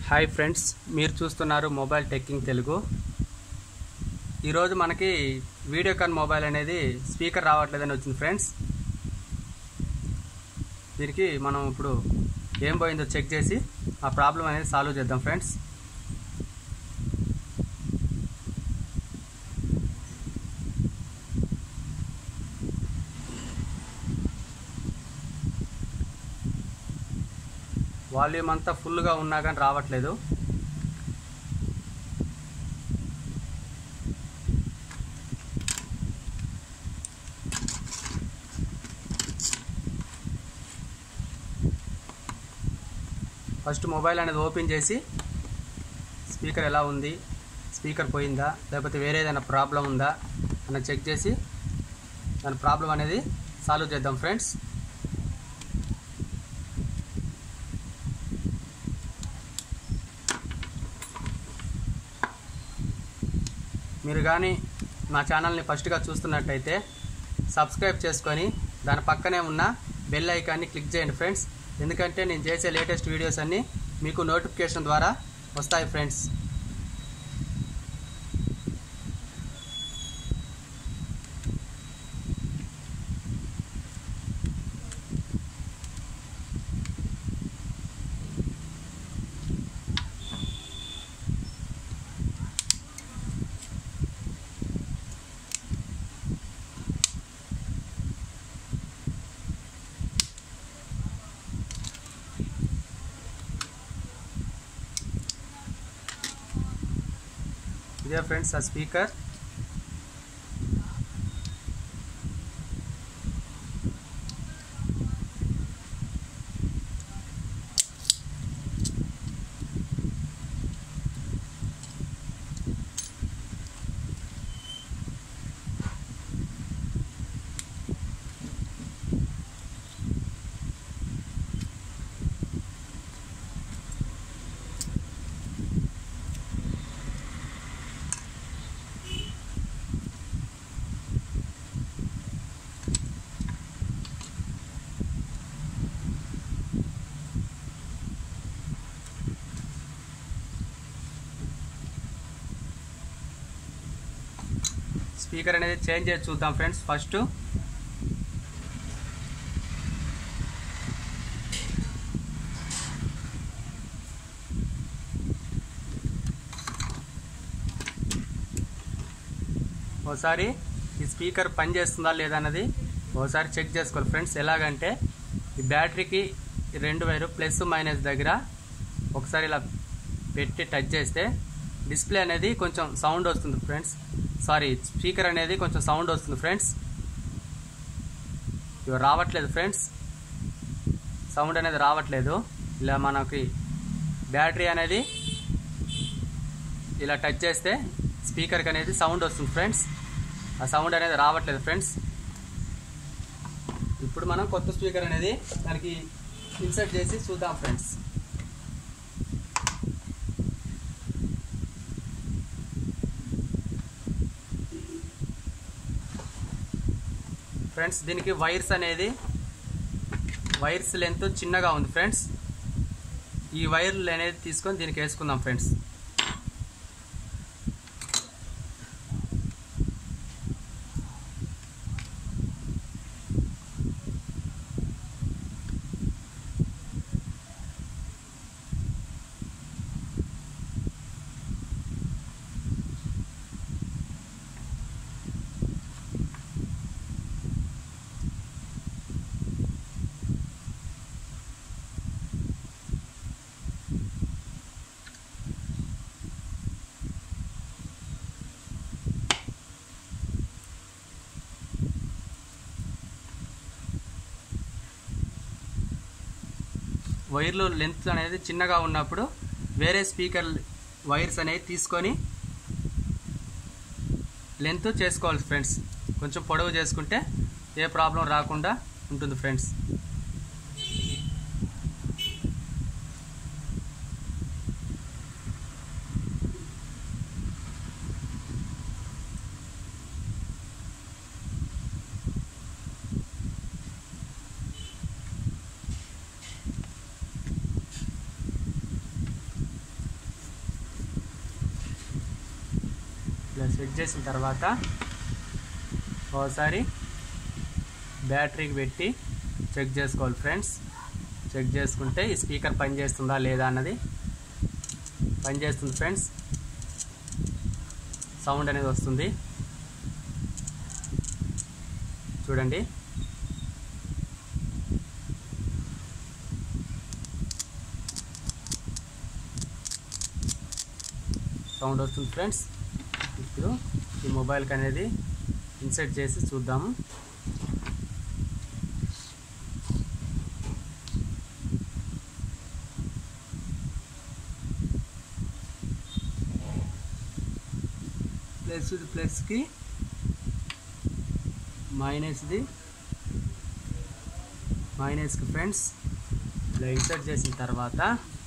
hi friends మీరు చూస్తున్నారు mobile టెక్కింగ్ Telugu ఈరోజు మనకి వీడియోకాన్ మొబైల్ అనేది స్పీకర్ రావట్లేదని వచ్చింది ఫ్రెండ్స్ దీనికి మనం ఇప్పుడు ఏం పోయిందో చెక్ చేసి ఆ ప్రాబ్లం అనేది సాల్వ్ చేద్దాం ఫ్రెండ్స్ వాల్యూమ్ అంతా ఫుల్గా ఉన్నా కానీ రావట్లేదు ఫస్ట్ మొబైల్ అనేది ఓపెన్ చేసి స్పీకర్ ఎలా ఉంది స్పీకర్ పోయిందా లేకపోతే వేరే ఏదైనా ప్రాబ్లం ఉందా అని చెక్ చేసి దాని ప్రాబ్లం అనేది సాల్వ్ చేద్దాం ఫ్రెండ్స్ మీరు కానీ మా ఛానల్ని ఫస్ట్గా చూస్తున్నట్టయితే సబ్స్క్రైబ్ చేసుకొని దాని పక్కనే ఉన్న బెల్ ఐకాన్ని క్లిక్ చేయండి ఫ్రెండ్స్ ఎందుకంటే నేను చేసే లేటెస్ట్ వీడియోస్ అన్నీ మీకు నోటిఫికేషన్ ద్వారా వస్తాయి ఫ్రెండ్స్ ఇదే ఫ్రెండ్స్ ఆ స్పీకర్ స్పీకర్ అనేది చేంజ్ చేసి చూద్దాం ఫ్రెండ్స్ ఫస్ట్ ఒకసారి ఈ స్పీకర్ పనిచేస్తుందా లేదా అన్నది ఒకసారి చెక్ చేసుకోవాలి ఫ్రెండ్స్ ఎలాగంటే ఈ బ్యాటరీకి ఈ రెండు వైరు ప్లస్ మైనస్ దగ్గర ఒకసారి ఇలా పెట్టి టచ్ చేస్తే డిస్ప్లే అనేది కొంచెం సౌండ్ వస్తుంది ఫ్రెండ్స్ సారీ స్పీకర్ అనేది కొంచెం సౌండ్ వస్తుంది ఫ్రెండ్స్ ఇవి రావట్లేదు ఫ్రెండ్స్ సౌండ్ అనేది రావట్లేదు ఇలా మనకి బ్యాటరీ అనేది ఇలా టచ్ చేస్తే స్పీకర్కి అనేది సౌండ్ వస్తుంది ఫ్రెండ్స్ ఆ సౌండ్ అనేది రావట్లేదు ఫ్రెండ్స్ ఇప్పుడు మనం కొత్త స్పీకర్ అనేది దానికి ఇన్సర్ట్ చేసి చూద్దాం ఫ్రెండ్స్ ఫ్రెండ్స్ దీనికి వైర్స్ అనేది వైర్స్ లెంత్ చిన్నగా ఉంది ఫ్రెండ్స్ ఈ వైర్లు అనేది తీసుకొని దీనికి వేసుకుందాం ఫ్రెండ్స్ వైర్లు లెంత్ అనేది చిన్నగా ఉన్నప్పుడు వేరే స్పీకర్ వైర్స్ అనేవి తీసుకొని లెంత్ చేసుకోవాలి ఫ్రెండ్స్ కొంచెం పొడవు చేసుకుంటే ఏ ప్రాబ్లం రాకుండా ఉంటుంది ఫ్రెండ్స్ ఇలా సెట్ చేసిన తర్వాత ఒకసారి బ్యాటరీకి పెట్టి చెక్ చేసుకోవాలి ఫ్రెండ్స్ చెక్ చేసుకుంటే ఈ స్పీకర్ పనిచేస్తుందా లేదా అన్నది పనిచేస్తుంది ఫ్రెండ్స్ సౌండ్ అనేది వస్తుంది చూడండి సౌండ్ వస్తుంది ఫ్రెండ్స్ ఇప్పుడు ఈ మొబైల్కి అనేది ఇన్సెట్ చేసి చూద్దాము ప్లస్ ప్లస్కి మైనస్ది మైనస్కి ఫ్రెండ్స్ ఇలా ఇన్సర్ట్ చేసిన తర్వాత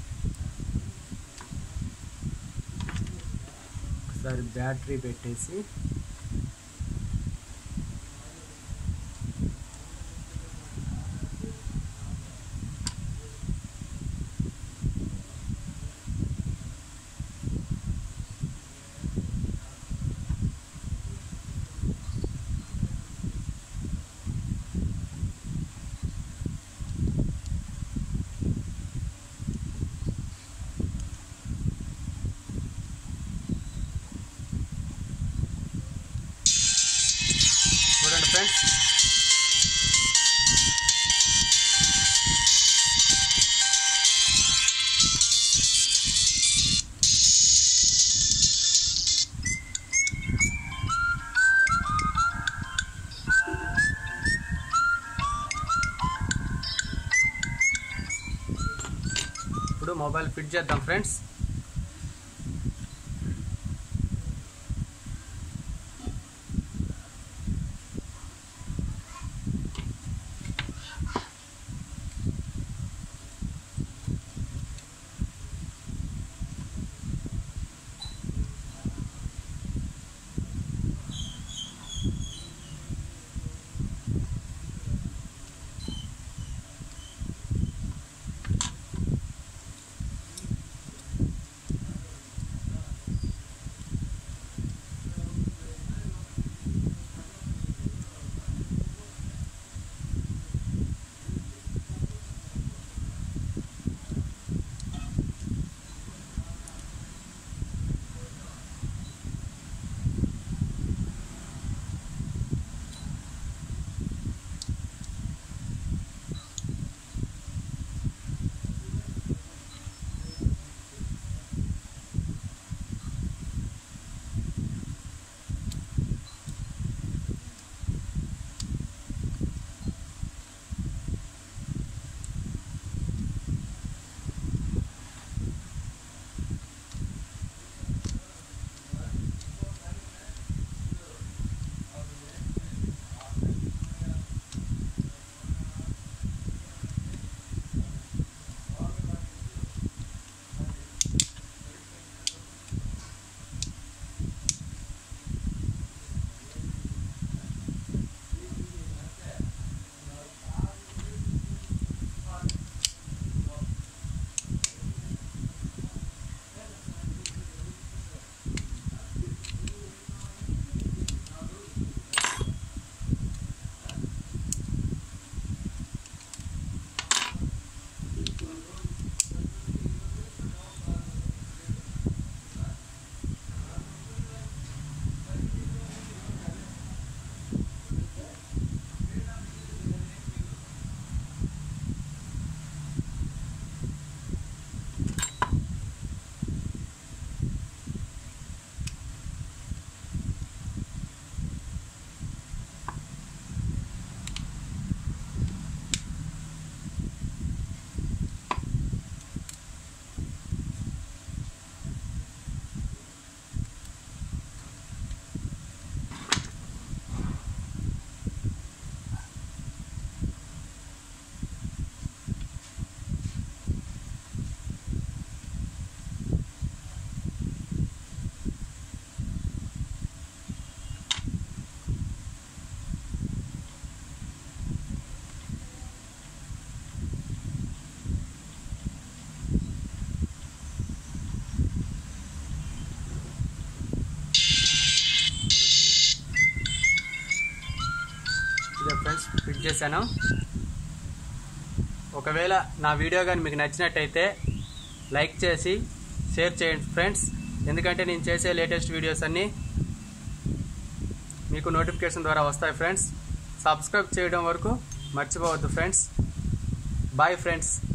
ఒకసారి బ్యాటరీ పెట్టేసి చూడండి ఫ్రెండ్స్ ఇప్పుడు మొబైల్ ఫిట్ చేద్దాం ఫ్రెండ్స్ ఫ్రెండ్స్ ఫిట్ చేశాను ఒకవేళ నా వీడియో కానీ మీకు నచ్చినట్టయితే లైక్ చేసి షేర్ చేయండి ఫ్రెండ్స్ ఎందుకంటే నేను చేసే లేటెస్ట్ వీడియోస్ అన్నీ మీకు నోటిఫికేషన్ ద్వారా వస్తాయి ఫ్రెండ్స్ సబ్స్క్రైబ్ చేయడం వరకు మర్చిపోవద్దు ఫ్రెండ్స్ బాయ్ ఫ్రెండ్స్